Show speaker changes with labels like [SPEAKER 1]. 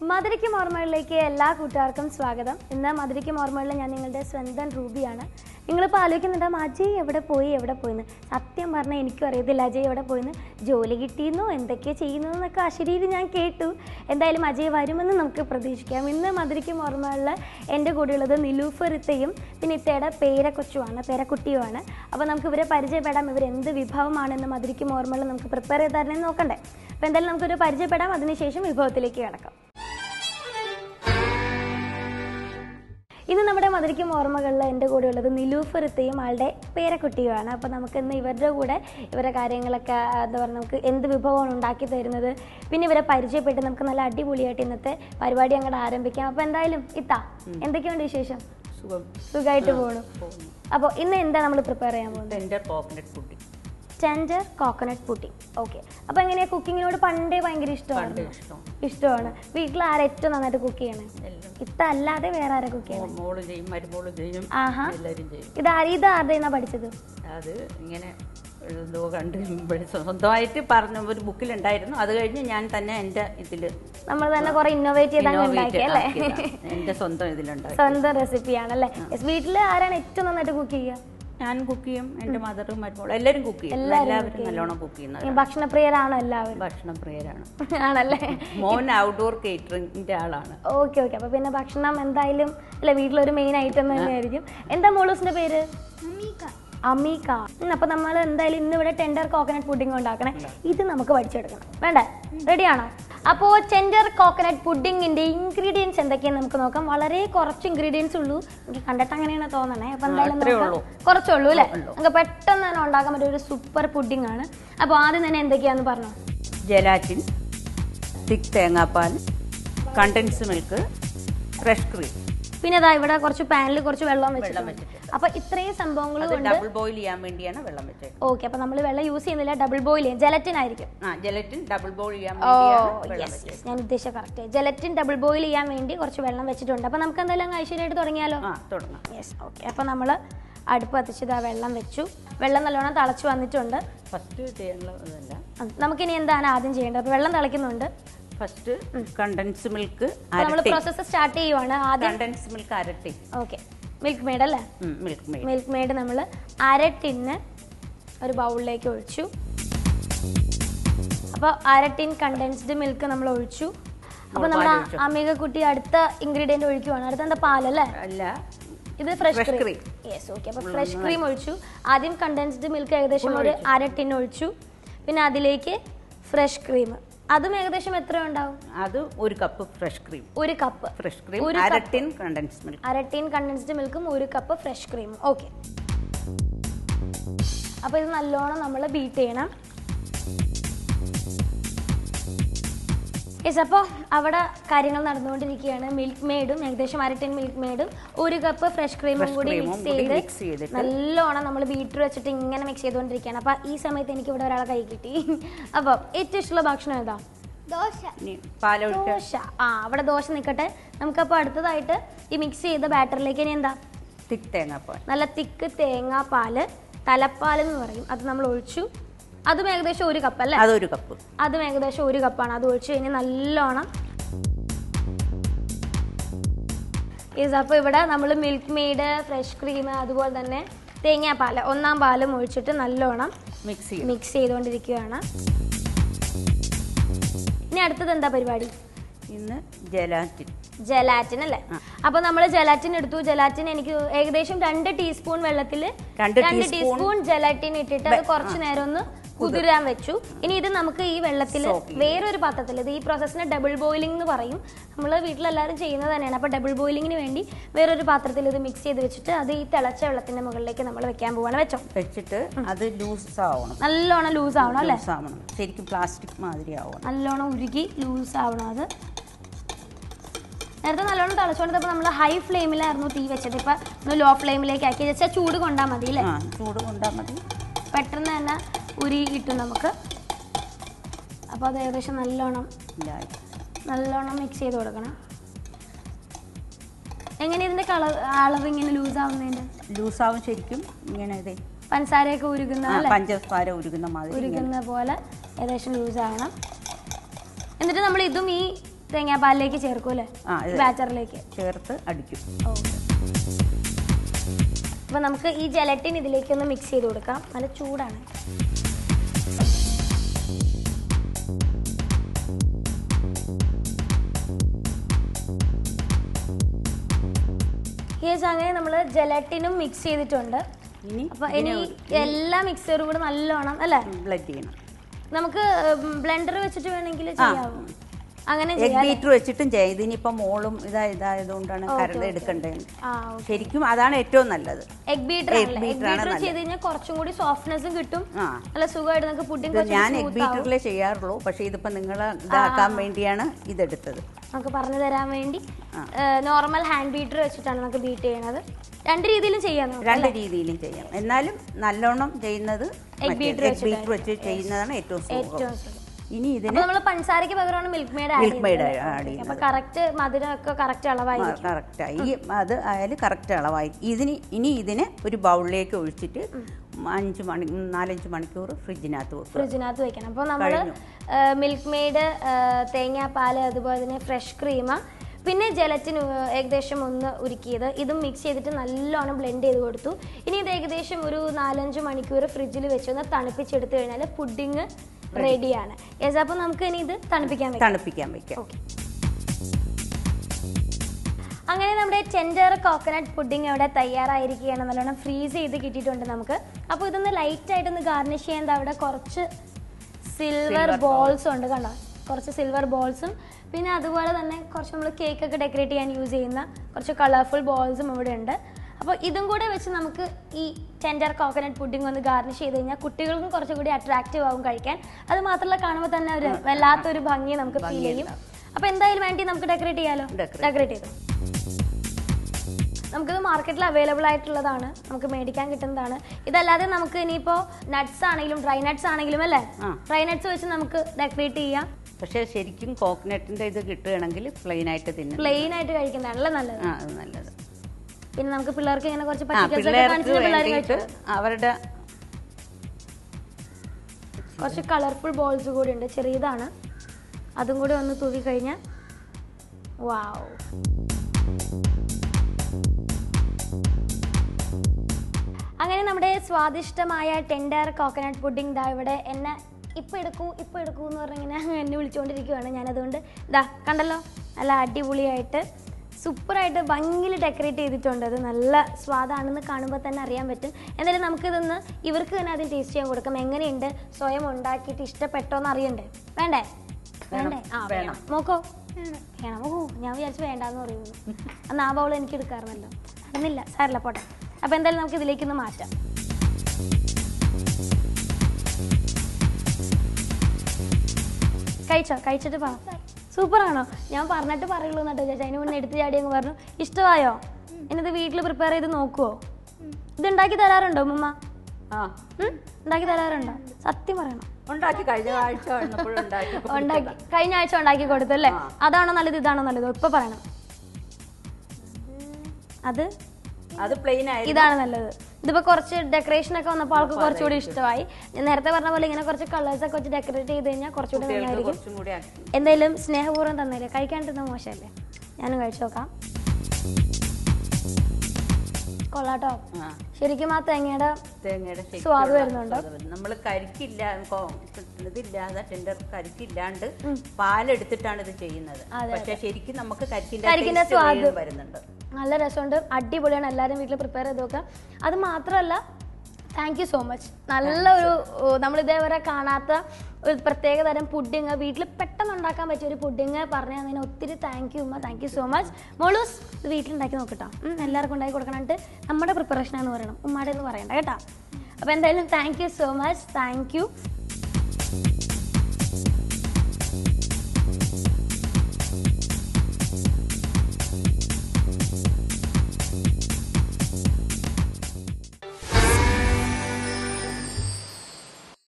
[SPEAKER 1] മധുരയ്ക്കും ഓർമ്മകളിലേക്ക് എല്ലാ കൂട്ടുകാർക്കും സ്വാഗതം ഇന്ന് മധുരയ്ക്കും ഓർമ്മകളിൽ ഞാൻ നിങ്ങളുടെ സ്വന്തം റൂബിയാണ് നിങ്ങളിപ്പോൾ ആലോചിക്കുന്നുണ്ടാവും അജയ് എവിടെ പോയി എവിടെ പോയിന്ന് സത്യം പറഞ്ഞാൽ എനിക്കും അറിയത്തില്ല അജയ് എവിടെ പോയിന്ന് ജോലി കിട്ടിയെന്നോ എന്തൊക്കെയോ ചെയ്യുന്നു എന്നൊക്കെ അശരീരി ഞാൻ കേട്ടു എന്തായാലും അജയ് വരുമെന്ന് നമുക്ക് പ്രതീക്ഷിക്കാം ഇന്ന് മധുരയ്ക്കും ഓർമ്മകളിൽ എൻ്റെ കൂടെയുള്ളത് നിലൂഫർ ഇത്തയും പിന്നെ ഇത്തയുടെ പേരക്കൊച്ചുമാണ് പേരക്കുട്ടിയുമാണ് അപ്പോൾ നമുക്ക് ഇവരെ പരിചയപ്പെടാം ഇവർ എന്ത് വിഭവമാണെന്ന് മധുരയ്ക്കും ഓർമ്മകളിൽ നമുക്ക് പ്രിപ്പയർ ചെയ്ത് തരണേ നോക്കണ്ടേ അപ്പോൾ എന്തായാലും നമുക്കൊരു പരിചയപ്പെടാം അതിനുശേഷം വിഭവത്തിലേക്ക് കിടക്കാം ഇന്ന് നമ്മുടെ മധുരയ്ക്കും ഓർമ്മകളിൽ എൻ്റെ കൂടെ ഉള്ളത് നിലൂഫറുത്തെയും ആളുടെ പേരക്കുട്ടിയുമാണ് അപ്പോൾ നമുക്ക് ഇന്ന് ഇവരുടെ കൂടെ ഇവരുടെ കാര്യങ്ങളൊക്കെ എന്താ പറയുക നമുക്ക് എന്ത് വിഭവമാണ് ഉണ്ടാക്കി തരുന്നത് പിന്നെ ഇവരെ പരിചയപ്പെട്ട് നമുക്ക് നല്ല അടിപൊളിയായിട്ട് ഇന്നത്തെ പരിപാടി അങ്ങോട്ട് ആരംഭിക്കാം അപ്പോൾ എന്തായാലും ഇത്താ എന്തൊക്കെയുണ്ട് വിശേഷം
[SPEAKER 2] സുഖം
[SPEAKER 1] സുഖമായിട്ട് പോകണം അപ്പോൾ ഇന്ന് എന്താ നമ്മൾ പ്രിപ്പയർ ചെയ്യാൻ പോകുന്നത്
[SPEAKER 2] tender coconut pudding
[SPEAKER 1] tender coconut pudding okay അപ്പോൾ എങ്ങനെയാ കുക്കിങ്ങിനോട് പണ്ടേ ഭയങ്കര
[SPEAKER 2] പണ്ട്
[SPEAKER 1] ഇഷ്ടമാണ്
[SPEAKER 2] ഇഷ്ടം
[SPEAKER 1] ഇഷ്ടമാണ് വീട്ടിൽ ആരാ ഏറ്റവും നന്നായിട്ട് കുക്ക് ചെയ്യണേ
[SPEAKER 2] എല്ലാം
[SPEAKER 1] ഇത്ത അല്ലാതെ വേറെ ആരാ കുക്ക് ചെയ്യണേ
[SPEAKER 2] മോ- മോള് ചെയ്യും മരുമോള് ചെയ്യും
[SPEAKER 1] ആഹാ
[SPEAKER 2] എല്ലാവരും ചെയ്യും
[SPEAKER 1] ഇത് ഇത് ആരുടെ പഠിച്ചത്
[SPEAKER 2] അത് ഇങ്ങനെ എന്തോ കണ്ട് ഇവിടെ സ്വന്തമായിട്ട് പറഞ്ഞ ഒരു ബുക്കിലുണ്ടായിരുന്നു അത് കഴിഞ്ഞ് ഞാൻ തന്നെ എൻ്റെ ഇതില്
[SPEAKER 1] നമ്മൾ തന്നെ കുറെ ഇന്നോവേറ്റ് ചെയ്ത് അങ്ങ്
[SPEAKER 2] innovate
[SPEAKER 1] ഉണ്ടാക്കി അല്ലേ
[SPEAKER 2] ആക്കിയതാ. എൻ്റെ സ്വന്തം ഇതിലുണ്ടാക്കി
[SPEAKER 1] സ്വന്തം റെസിപ്പിയാണ് അല്ലേ വീട്ടിൽ ആരാണ് ഏറ്റവും നന്നായിട്ട് കുക്ക് ചെയ്യുക
[SPEAKER 2] ഞാൻ കുക്ക് ചെയ്യും എൻ്റെ മദറും മരുമോളും എല്ലാവരും കുക്ക് ചെയ്യും എല്ലാവരും നല്ലോണം കുക്ക് ചെയ്യുന്നത്
[SPEAKER 1] ഈ ഭക്ഷണപ്രിയരാണോ എല്ലാവരും
[SPEAKER 2] ഭക്ഷണം പ്രിയരാണ്
[SPEAKER 1] ആണല്ലേ
[SPEAKER 2] മോൻ ഔട്ട്ഡോർ കേറ്ററിംഗിന്റെ ആളാണ്
[SPEAKER 1] ഓക്കെ ഓക്കെ അപ്പൊ പിന്നെ ഭക്ഷണം എന്തായാലും അല്ലെ വീട്ടിലൊരു മെയിൻ ഐറ്റം തന്നെയായിരിക്കും എന്താ മോളൂസിന്റെ പേര് അമീക ഉം, അപ്പൊ നമ്മൾ എന്തായാലും ഇന്ന് ഇവിടെ ടെൻഡർ കോക്കനട്ട് പുഡിംഗ് ഉണ്ടാക്കണേ ഇത് നമുക്ക് പഠിച്ചെടുക്കണം വേണ്ടേ റെഡിയാണോ അപ്പോൾ ടെൻഡർ കോക്കനട്ട് പുഡിങ്ങിന്റെ ഇൻഗ്രീഡിയൻസ് എന്തൊക്കെയാന്ന് നമുക്ക് നോക്കാം വളരെ കുറച്ച് ഇൻഗ്രീഡിയൻസ് ഉള്ളൂ എനിക്ക് കണ്ടിട്ട് അങ്ങനെയാണ് തോന്നണേ അപ്പൊ എന്തായാലും
[SPEAKER 2] അത്രേ
[SPEAKER 1] നോക്കാം.
[SPEAKER 2] ഉള്ളൂ.
[SPEAKER 1] കുറച്ചേ ഉള്ളൂ അല്ലേ നമുക്ക് പെട്ടെന്ന് തന്നെ ഉണ്ടാക്കാൻ പറ്റിയ ഒരു സൂപ്പർ പുഡിംഗ് ആണ് അപ്പോൾ ആദ്യം തന്നെ എന്തൊക്കെയാന്ന് പറഞ്ഞു
[SPEAKER 2] ജലാറ്റിൻ തിക് തേങ്ങാപ്പാൽ കണ്ടൻസ് മിൽക്ക് ഫ്രഷ് ക്രീം
[SPEAKER 1] പിന്നെ അതാ ഇവിടെ കുറച്ച് പാനിൽ കുറച്ച് വെള്ളം
[SPEAKER 2] വെള്ളം
[SPEAKER 1] വെച്ചിട്ടുണ്ട്
[SPEAKER 2] വെച്ചിട്ടുണ്ട്
[SPEAKER 1] അപ്പൊ ഇത്രയും സംഭവങ്ങൾ
[SPEAKER 2] അത്
[SPEAKER 1] കൊണ്ട്
[SPEAKER 2] ഡബിൾ ബോയിൽ ചെയ്യാൻ വേണ്ടിയാണ് വെള്ളം വെച്ചത്
[SPEAKER 1] ഓക്കെ അപ്പൊ നമ്മൾ വെള്ളം യൂസ് ചെയ്യുന്നില്ല ഡബിൾ ബോയിൽ ചെയ്യും ജലറ്റിൻ ആയിരിക്കും
[SPEAKER 2] ആ ജലറ്റിൻ ഡബിൾ ബോയിൽ ചെയ്യാൻ
[SPEAKER 1] ഓ
[SPEAKER 2] വേണ്ടിയാണ് വെള്ളം
[SPEAKER 1] യെസ്
[SPEAKER 2] വെച്ചത്
[SPEAKER 1] ഞാൻ ഉദ്ദേശിച്ച കറക്റ്റ് ജലറ്റിൻ ഡബിൾ ബോയിൽ ചെയ്യാൻ വേണ്ടി കുറച്ച് വെള്ളം വെച്ചിട്ടുണ്ട് അപ്പൊ നമുക്ക് എന്തായാലും അങ്ങ് ഐശ്വര്യമായിട്ട് തുടങ്ങിയാലോ
[SPEAKER 2] ആ തുടങ്ങാം
[SPEAKER 1] യെസ് ഓക്കെ അപ്പൊ നമ്മൾ അടുപ്പ് കത്തിച്ചത് ആ വെള്ളം വെച്ചു വെള്ളം നല്ലോണം തിളച്ച് വന്നിട്ടുണ്ട്
[SPEAKER 2] ഫസ്റ്റ് ചെയ്യാനുള്ളതല്ല
[SPEAKER 1] ആ, നമുക്കിനി എന്താണ് ആദ്യം ചെയ്യേണ്ടത് അപ്പൊ വെള്ളം തിളയ്ക്കുന്നുണ്ട്
[SPEAKER 2] ഫസ്റ്റ് കണ്ടൻസ് മിൽക്ക്
[SPEAKER 1] നമ്മൾ
[SPEAKER 2] അരട്ടി
[SPEAKER 1] പ്രോസസ്സ് സ്റ്റാർട്ട് ചെയ്യുവാണ് ആദ്യം
[SPEAKER 2] കണ്ടൻസ് മിൽക്ക് അരട്ടി
[SPEAKER 1] ഓക്കെ മിൽക്ക് മെയ്ഡ് അല്ലേ
[SPEAKER 2] മിൽക്ക് മെയ്ഡ്
[SPEAKER 1] മിൽക്ക് മെയ്ഡ് നമ്മൾ അര ടിന്ന് ഒരു ബൗളിലേക്ക് ഒഴിച്ചു അപ്പോൾ അര ടിൻ കണ്ടൻസ്ഡ് മിൽക്ക് നമ്മൾ ഒഴിച്ചു അപ്പോൾ നമ്മുടെ അമിക കുട്ടി അടുത്ത ഇൻഗ്രീഡിയൻറ്റ് ഒഴിക്കുവാണ് അടുത്ത എന്താ പാലല്ലേ
[SPEAKER 2] അല്ല
[SPEAKER 1] ഇത് fresh
[SPEAKER 2] Fresh
[SPEAKER 1] cream
[SPEAKER 2] cream.
[SPEAKER 1] Yes okay അപ്പോൾ ഫ്രഷ് ക്രീം ഒഴിച്ചു ആദ്യം കണ്ടൻസ്ഡ് മിൽക്ക് ഏകദേശം ഒരു അര ടിൻ ഒഴിച്ചു പിന്നെ അതിലേക്ക് ഫ്രഷ് ക്രീം അതും ഏകദേശം എത്ര ഉണ്ടാവും
[SPEAKER 2] അത് ഒരു കപ്പ് ഫ്രഷ് ക്രീം
[SPEAKER 1] ഒരു കപ്പ്
[SPEAKER 2] ഫ്രഷ് ക്രീം
[SPEAKER 1] ഒരു
[SPEAKER 2] അരട്ടിൻ കണ്ടൻസ് മിൽക്ക്
[SPEAKER 1] അര ടീൻ കണ്ടൻസ്ഡ് മിൽക്കും ഒരു കപ്പ് ഫ്രഷ് ക്രീമും ഓക്കെ അപ്പോൾ ഇത് നല്ലോണം നമ്മൾ ബീറ്റ് ചെയ്യണം യെസ് അപ്പോൾ അവിടെ കാര്യങ്ങൾ നടന്നുകൊണ്ടിരിക്കുകയാണ് മിൽക്ക് മെയ്ഡും ഏകദേശം അര ടീൻ മിൽക്ക് മെയ്ഡും ഒരു കപ്പ് ഫ്രഷ് ക്രീമും
[SPEAKER 2] Fresh
[SPEAKER 1] കൂടി
[SPEAKER 2] cream ഉം
[SPEAKER 1] മിക്സ്
[SPEAKER 2] കൂടി
[SPEAKER 1] ചെയ്ത്
[SPEAKER 2] mix ചെയ്തിട്ട്
[SPEAKER 1] നല്ലോണം നമ്മൾ ബീറ്റർ വെച്ചിട്ട് ഇങ്ങനെ മിക്സ് ചെയ്തുകൊണ്ടിരിക്കുകയാണ് അപ്പോൾ ഈ സമയത്ത് എനിക്ക് ഇവിടെ ഒരാളെ കൈ കിട്ടി അപ്പോൾ ഏറ്റവും ഇഷ്ടമുള്ള ഭക്ഷണം ഏതാ
[SPEAKER 3] ദോശ
[SPEAKER 2] ഇനി പാലൊഴിച്ച്
[SPEAKER 1] ദോശ ആ അവിടെ ദോശ നിൽക്കട്ടെ നമുക്കപ്പോൾ അടുത്തതായിട്ട് ഈ മിക്സ് ചെയ്ത ബാറ്ററിലേക്ക് ഇനി എന്താ
[SPEAKER 2] തിക് തേങ്ങാപ്പാൽ
[SPEAKER 1] നല്ല തിക്ക് തേങ്ങാപ്പാല് തലപ്പാൽ എന്ന് പറയും അത് നമ്മൾ ഒഴിച്ചു അതും ഏകദേശം ഒരു കപ്പ് അല്ലേ
[SPEAKER 2] അതൊരു കപ്പ്
[SPEAKER 1] അതും ഏകദേശം ഒരു കപ്പാണ് അത് ഒഴിച്ചു കഴിഞ്ഞ് നല്ലോണം ഈസ് അപ്പോൾ ഇവിടെ നമ്മൾ മിൽക്ക് മെയ്ഡ് ഫ്രഷ് ക്രീം അതുപോലെ തന്നെ തേങ്ങാപ്പാൽ ഒന്നാം പാലും ഒഴിച്ചിട്ട് നല്ലോണം
[SPEAKER 2] മിക്സ് ചെയ്യും
[SPEAKER 1] മിക്സ് ചെയ്തുകൊണ്ടിരിക്കുകയാണ് ഇനി അടുത്തത് എന്താ പരിപാടി
[SPEAKER 2] ഇന്ന് ജലാറ്റിൻ
[SPEAKER 1] ജലാറ്റിൻ അല്ലേ അപ്പൊ നമ്മൾ ജലാറ്റിൻ എടുത്തു ജലാറ്റിൻ എനിക്ക് ഏകദേശം രണ്ട് ടീസ്പൂൺ വെള്ളത്തിൽ
[SPEAKER 2] രണ്ട്
[SPEAKER 1] രണ്ട്
[SPEAKER 2] teaspoon
[SPEAKER 1] ടീസ്പൂൺ ജലാറ്റിൻ ഇട്ടിട്ട് അത് കുറച്ച് നേരം ഒന്ന് കുതിരാൻ വെച്ചു ഇനി ഇത് നമുക്ക് ഈ വെള്ളത്തിൽ വേറൊരു പാത്രത്തിൽ ഇത് ഈ പ്രോസസ്സിന് ഡബിൾ ബോയിലിംഗ് എന്ന് പറയും നമ്മൾ വീട്ടിലെല്ലാവരും ചെയ്യുന്നത് തന്നെയാണ് അപ്പോൾ ഡബിൾ ബോയിലിങ്ങിന് വേണ്ടി വേറൊരു പാത്രത്തിൽ ഇത് മിക്സ് ചെയ്ത് വെച്ചിട്ട് അത് ഈ തിളച്ച വെള്ളത്തിന്റെ മുകളിലേക്ക് നമ്മൾ വെക്കാൻ പോവാണ് വെച്ചോ
[SPEAKER 2] വെച്ചിട്ട് അത് ലൂസ് ആവണം
[SPEAKER 1] നല്ലോണം ലൂസ് ആവണം അല്ലേ
[SPEAKER 2] ലൂസ് ആവണം ശരിക്കും പ്ലാസ്റ്റിക് മാതിരി ആവണം
[SPEAKER 1] നല്ലോണം ഉരുകി ലൂസ് ആവണം അത് നേരത്തെ നല്ലോണം തിളച്ചുകൊണ്ടിരുന്നപ്പോൾ നമ്മൾ ഹൈ ഫ്ലെയിമിലായിരുന്നു തീ വെച്ചത് ഇപ്പം ഒന്ന് ലോ ഫ്ലെയിമിലേക്ക് ആക്കി ജസ്റ്റ് ചൂട് കൊണ്ടാൽ മതി അല്ലേ
[SPEAKER 2] ആ ചൂട് കൊണ്ടാൽ മതി
[SPEAKER 1] പെട്ടെന്ന് തന്നെ ഉരി കിട്ടും നമുക്ക് അപ്പോൾ അത് ഏകദേശം നല്ലോണം
[SPEAKER 2] ഇല്ല
[SPEAKER 1] നല്ലോണം മിക്സ് ചെയ്ത് കൊടുക്കണം എങ്ങനെ ഇതിൻ്റെ കളർ അളവ് ഇങ്ങനെ ലൂസ് ആവുന്നതിൻ്റെ
[SPEAKER 2] ലൂസ് ആവും ശരിക്കും ഇങ്ങനെ ഇതേ
[SPEAKER 1] പഞ്ചസാരയൊക്കെ ഉരുകുന്ന
[SPEAKER 2] ആ,
[SPEAKER 1] അല്ലേ
[SPEAKER 2] പഞ്ചസാര ഉരുകുന്ന മാതിരി ഇങ്ങനെ.
[SPEAKER 1] ഉരുകുന്ന പോലെ ഏകദേശം ലൂസ് ആവണം എന്നിട്ട് നമ്മൾ ഇതും ഈ തേങ്ങാപ്പാലിലേക്ക് ചേർക്കും അല്ലേ
[SPEAKER 2] ആ ഇത്
[SPEAKER 1] ബാറ്ററിലേക്ക്
[SPEAKER 2] ചേർത്ത് അടിക്കും
[SPEAKER 1] അപ്പോൾ നമുക്ക് ഈ ജലറ്റിൻ ഇതിലേക്ക് ഒന്ന് മിക്സ് ചെയ്ത് കൊടുക്കാം നല്ല ചൂടാണ് യേസ് അങ്ങനെ നമ്മൾ ജലറ്റിനും മിക്സ് ചെയ്തിട്ടുണ്ട്
[SPEAKER 2] ഇനി
[SPEAKER 1] അപ്പൊ ഇനി എല്ലാ മിക്സറും കൂടെ നല്ലോണം അല്ലേ
[SPEAKER 2] ബ്ലെൻഡ് ചെയ്യണം
[SPEAKER 1] നമുക്ക് ബ്ലെൻഡർ വെച്ചിട്ട് വേണമെങ്കിൽ ചെയ്യാവോ അങ്ങനെ
[SPEAKER 2] എഗ്
[SPEAKER 1] ചെയ്യാം
[SPEAKER 2] ബീറ്റർ വെച്ചിട്ടും ചെയ്യാം ഇതിനിപ്പം മോളും ഇതാ ഇതായതുകൊണ്ടാണ് കരട് എടുക്കേണ്ടത്
[SPEAKER 1] ആ
[SPEAKER 2] ശരിക്കും അതാണ് ഏറ്റവും നല്ലത്
[SPEAKER 1] egg beater
[SPEAKER 2] Egg
[SPEAKER 1] egg
[SPEAKER 2] beater ആണ്
[SPEAKER 1] ബീറ്റർ
[SPEAKER 2] നല്ലത്.
[SPEAKER 1] ചെയ്ത് കഴിഞ്ഞാൽ കുറച്ചും കൂടി സോഫ്റ്റ്നെസ്സും കിട്ടും
[SPEAKER 2] ആ
[SPEAKER 1] നല്ല സുഖമായിട്ട് നമുക്ക് പുഡിംഗ്
[SPEAKER 2] ഇത് ഞാൻ എഗ് ബീറ്ററിലേ ചെയ്യാറുള്ളൂ പക്ഷേ ഇതിപ്പോൾ നിങ്ങൾ ഇതാക്കാൻ വേണ്ടിയാണ് ഇതെടുത്തത്
[SPEAKER 1] നമുക്ക് പറഞ്ഞു തരാൻ വേണ്ടി നോർമൽ ഹാൻഡ് ബീറ്റർ വെച്ചിട്ടാണ് നമുക്ക് ബീറ്റ് ചെയ്യണത് രണ്ട് രീതിയിലും ചെയ്യാം നമുക്ക്
[SPEAKER 2] രണ്ട് രീതിയിലും ചെയ്യാം എന്നാലും നല്ലോണം ചെയ്യുന്നത്
[SPEAKER 1] Egg beater
[SPEAKER 2] എഗ് ബീറ്റർ വെച്ച് ചെയ്യുന്നതാണ് ഏറ്റവും സുഖം
[SPEAKER 1] ഏറ്റവും സുഖം
[SPEAKER 2] ഇനി ഇതിന്
[SPEAKER 1] അപ്പൊ നമ്മൾ പഞ്ചസാരക്ക് പകരമാണ് Milkmaid add
[SPEAKER 2] Milkmaid add
[SPEAKER 1] അപ്പൊ
[SPEAKER 2] ചെയ്യുന്നത്
[SPEAKER 1] കറക്റ്റ് മധുരം ഒക്കെ കറക്റ്റ് അളവായിരിക്കും
[SPEAKER 2] കറക്റ്റായി ഈ അത് ആയാലും കറക്റ്റ് അളവായി ഇതിന് ഇനി ഇതിനെ ഒരു ബൗളിലേക്ക് ഒഴിച്ചിട്ട് അഞ്ച് മണി നാലഞ്ച് മണിക്കൂർ ഫ്രിഡ്ജിനകത്ത് വെക്കുക
[SPEAKER 1] ഫ്രിഡ്ജിനകത്ത് വെക്കണം അപ്പോൾ നമ്മൾ
[SPEAKER 2] കഴിഞ്ഞു.
[SPEAKER 1] മിൽക്ക് മെയ്ഡ് തേങ്ങാപ്പാൽ അതുപോലെ തന്നെ ഫ്രഷ് ക്രീം പിന്നെ ജലറ്റിൻ ഏകദേശം ഒന്ന് ഉരുക്കിയത് ഇതും മിക്സ് ചെയ്തിട്ട് നല്ലോണം ബ്ലെൻഡ് ചെയ്ത് കൊടുത്തു ഇനി ഇത് ഏകദേശം ഒരു നാലഞ്ച് മണിക്കൂർ ഫ്രിഡ്ജിൽ വെച്ചൊന്ന് തണുപ്പിച്ചെടുത്ത് കഴിഞ്ഞാൽ പുഡിങ് റെഡിയാണ് യെസ് അപ്പോൾ നമുക്ക് ഇനി ഇത് തണുപ്പിക്കാൻ വെക്കാം
[SPEAKER 2] തണുപ്പിക്കാൻ വെക്കാം
[SPEAKER 1] ഓക്കെ അങ്ങനെ നമ്മുടെ ടെൻഡർ കോക്കനട്ട് പുഡിംഗ് അവിടെ തയ്യാറായിരിക്കുകയാണ് നല്ലോണം ഫ്രീസ് ചെയ്ത് കിട്ടിയിട്ടുണ്ട് നമുക്ക് അപ്പോൾ ഇതൊന്ന് ലൈറ്റ് ആയിട്ടൊന്ന് ഗാർണിഷ് ചെയ്യാൻ ദാ അവിടെ കുറച്ച് സിൽവർ ബോൾസ് ഉണ്ട് കണ്ടോ കുറച്ച് സിൽവർ ബോൾസും പിന്നെ അതുപോലെ തന്നെ കുറച്ച് നമ്മൾ കേക്ക് ഒക്കെ ഡെക്കറേറ്റ് ചെയ്യാൻ യൂസ് ചെയ്യുന്ന കുറച്ച് കളർഫുൾ ബോൾസും ഇവിടെ ഉണ്ട് അപ്പോൾ ഇതും കൂടെ വെച്ച് നമുക്ക് ഈ ടെൻഡർ കോക്കനട്ട് പുഡിംഗ് ഒന്ന് ഗാർണിഷ് ചെയ്ത് കഴിഞ്ഞാൽ കുട്ടികൾക്കും കുറച്ചും കൂടി അട്രാക്റ്റീവ് ആവും കഴിക്കാൻ അത് മാത്രമല്ല കാണുമ്പോൾ തന്നെ ഒരു വല്ലാത്തൊരു ഭംഗി നമുക്ക് ഫീൽ ചെയ്യും അപ്പോൾ എന്തായാലും വേണ്ടി നമുക്ക് ഡെക്കറേറ്റ് ചെയ്യാലോ
[SPEAKER 2] Decorate.
[SPEAKER 1] ഡെക്കറേറ്റ് ചെയ്തു നമുക്കിത് മാർക്കറ്റിൽ അവൈലബിൾ ആയിട്ടുള്ളതാണ് നമുക്ക് മേടിക്കാൻ കിട്ടുന്നതാണ് ഇതല്ലാതെ നമുക്ക് ഇനിയിപ്പോൾ നട്ട്സ് ആണെങ്കിലും ഡ്രൈ നട്ട്സ് ആണെങ്കിലും അല്ലേ
[SPEAKER 2] ആ.
[SPEAKER 1] ഡ്രൈ നട്ട്സ് വെച്ച് നമുക്ക് ഡെക്കറേറ്റ് ചെയ്യാം
[SPEAKER 2] പക്ഷേ ശരിക്കും കോക്കനട്ടിൻ്റെ ഇത് കിട്ടുകയാണെങ്കിൽ പ്ലെയിൻ ആയിട്ട് തിന്നും
[SPEAKER 1] പ്ലെയിൻ ആയിട്ട് കഴിക്കുന്നതാണല്ലേ നല്ലത്
[SPEAKER 2] ആ അത് നല്ലത്
[SPEAKER 1] പിന്നെ നമുക്ക് പിള്ളേർക്ക് ഇങ്ങനെ കുറച്ച്
[SPEAKER 2] ആ
[SPEAKER 1] പറ്റിക്കൽസ് ഒക്കെ
[SPEAKER 2] പിള്ളേർക്ക്
[SPEAKER 1] കാണിച്ചിട്ട് പിള്ളേർ
[SPEAKER 2] വേണ്ടിയിട്ട്
[SPEAKER 1] കഴിച്ചു
[SPEAKER 2] അവരുടെ
[SPEAKER 1] കുറച്ച് കളർഫുൾ ബോൾസ് കൂടി ഉണ്ട് ചെറിയതാണ് അതും കൂടി ഒന്ന് തൂക്കി കഴിഞ്ഞാൽ വാവ് അങ്ങനെ നമ്മുടെ സ്വാദിഷ്ടമായ ടെൻഡർ കോക്കനട്ട് പുഡിംഗ് ദാ ഇവിടെ എന്നെ ഇപ്പം എടുക്കൂ ഇപ്പം എടുക്കൂ എന്ന് പറഞ്ഞിങ്ങനെ എന്നെ വിളിച്ചുകൊണ്ടിരിക്കുകയാണ് ഞാനതുകൊണ്ട് ദാ കണ്ടല്ലോ നല്ല അടിപൊളിയായിട്ട് സൂപ്പറായിട്ട് ഭംഗിയിൽ ഡെക്കറേറ്റ് ചെയ്തിട്ടുണ്ട് അത് നല്ല സ്വാദാണെന്ന് കാണുമ്പോൾ തന്നെ അറിയാൻ പറ്റും എന്തായാലും നമുക്കിതൊന്ന് ഇവർക്ക് തന്നെ ആദ്യം ടേസ്റ്റ് ചെയ്യാൻ കൊടുക്കാം എങ്ങനെയുണ്ട് സ്വയം ഉണ്ടാക്കിയിട്ട് ഇഷ്ടപ്പെട്ടോ എന്ന് അറിയണ്ടേ വേണ്ടേ വേണ്ടേ ആ വേണം നോക്കോ വേണം ഓ ഞാൻ വിചാരിച്ചു വേണ്ടാന്ന് പറയുന്നു അന്ന് ആ ബൗൾ എനിക്ക് എടുക്കാറുണ്ടല്ലോ നടന്നില്ല സാറില്ല പോട്ടെ അപ്പോൾ എന്തായാലും നമുക്ക് ഇതിലേക്കൊന്ന് മാറ്റാം കഴിച്ചോ കഴിച്ചിട്ട് പറ സൂപ്പറാണോ ഞാൻ പറഞ്ഞിട്ട് പറയുള്ളൂ എന്നിട്ട് ചേച്ചി അതിന് മുന്നേ എടുത്ത് ചാടി അങ്ങ് പറഞ്ഞു ഇഷ്ടമായോ എന്നിത് വീട്ടിൽ പ്രിപ്പയർ ചെയ്ത് നോക്കുവോ ഇത് ഉണ്ടാക്കി തരാറുണ്ടോ ഉമ്മ
[SPEAKER 2] ആ
[SPEAKER 1] ഉം? ഉണ്ടാക്കി തരാറുണ്ടോ സത്യം പറയണം
[SPEAKER 2] ഉണ്ടാക്കി കഴിഞ്ഞ ആഴ്ച വന്നപ്പോഴും ഉണ്ടാക്കി
[SPEAKER 1] ഉണ്ടാക്കി കഴിഞ്ഞ ആഴ്ച ഉണ്ടാക്കി കൊടുത്തു അല്ലേ അതാണോ നല്ലത് ഇതാണോ നല്ലത് ഇപ്പൊ പറയണം അത്
[SPEAKER 2] അത് പ്ലെയിൻ ആയിരുന്നു
[SPEAKER 1] ഇതാണ് നല്ലത് ഇതിപ്പോ കുറച്ച് ഡെക്കറേഷൻ ഒക്കെ വന്നപ്പോൾ ആൾക്ക് കുറച്ചുകൂടി ഇഷ്ടമായി ഞാൻ നേരത്തെ പറഞ്ഞ പോലെ ഇങ്ങനെ കുറച്ച് കളേഴ്സ് ഒക്കെ വെച്ച് ഡെക്കറേറ്റ് ചെയ്ത് കഴിഞ്ഞാൽ കുറച്ചുകൂടി
[SPEAKER 2] കുട്ടികൾക്ക്
[SPEAKER 1] നന്നായിരിക്കും
[SPEAKER 2] കുറച്ചും കൂടി ആക്കി
[SPEAKER 1] എന്തായാലും സ്നേഹപൂർവ്വം തന്നില്ലേ കഴിക്കാണ്ടിരുന്ന മോശമല്ലേ ഞാനും കഴിച്ചു നോക്കാം കൊള്ളാട്ടോ
[SPEAKER 2] ആ
[SPEAKER 1] ശരിക്കും ആ തേങ്ങയുടെ
[SPEAKER 2] തേങ്ങയുടെ
[SPEAKER 1] സ്വാദ് വരുന്നുണ്ടോ?
[SPEAKER 2] നമ്മൾ കരിക്കില്ല കൊ- ഇതില്ലാതെ ടെൻഡർ കരിക്കില്ലാണ്ട് പാലെടുത്തിട്ടാണ് ഇത് ചെയ്യുന്നത് പക്ഷെ ശരിക്കും നമുക്ക് കരിക്കിന്റെ
[SPEAKER 1] കരിക്കിന്റെ
[SPEAKER 2] taste
[SPEAKER 1] സ്വാദ്.
[SPEAKER 2] വേഗം വരുന്നുണ്ട്
[SPEAKER 1] നല്ല രസമുണ്ട് അടിപൊളിയാണ് എല്ലാവരും വീട്ടിൽ പ്രിപ്പയർ ചെയ്ത് നോക്കാം അത് മാത്രമല്ല താങ്ക് യു സോ മച്ച് നല്ലൊരു ഓ, നമ്മൾ ഇതേവരെ കാണാത്ത ഒരു പ്രത്യേക തരം പുഡിങ് വീട്ടിൽ പെട്ടെന്ന് ഉണ്ടാക്കാൻ പറ്റിയ ഒരു പുഡിങ് പറഞ്ഞു തന്നതിന് ഒത്തിരി താങ്ക് യു ഉമ്മ താങ്ക് യു സോ മച്ച് മോളൂസ് ഇത് വീട്ടിലുണ്ടാക്കി നോക്കട്ടോ ഉം, എല്ലാവർക്കും ഉണ്ടാക്കി കൊടുക്കണമായിട്ട് നമ്മുടെ പ്രിപ്പറേഷനാന്ന് പറയണം ഉമ്മാടെ എന്ന് പറയണ്ട കേട്ടോ അപ്പോൾ എന്തായാലും thank you so much thank U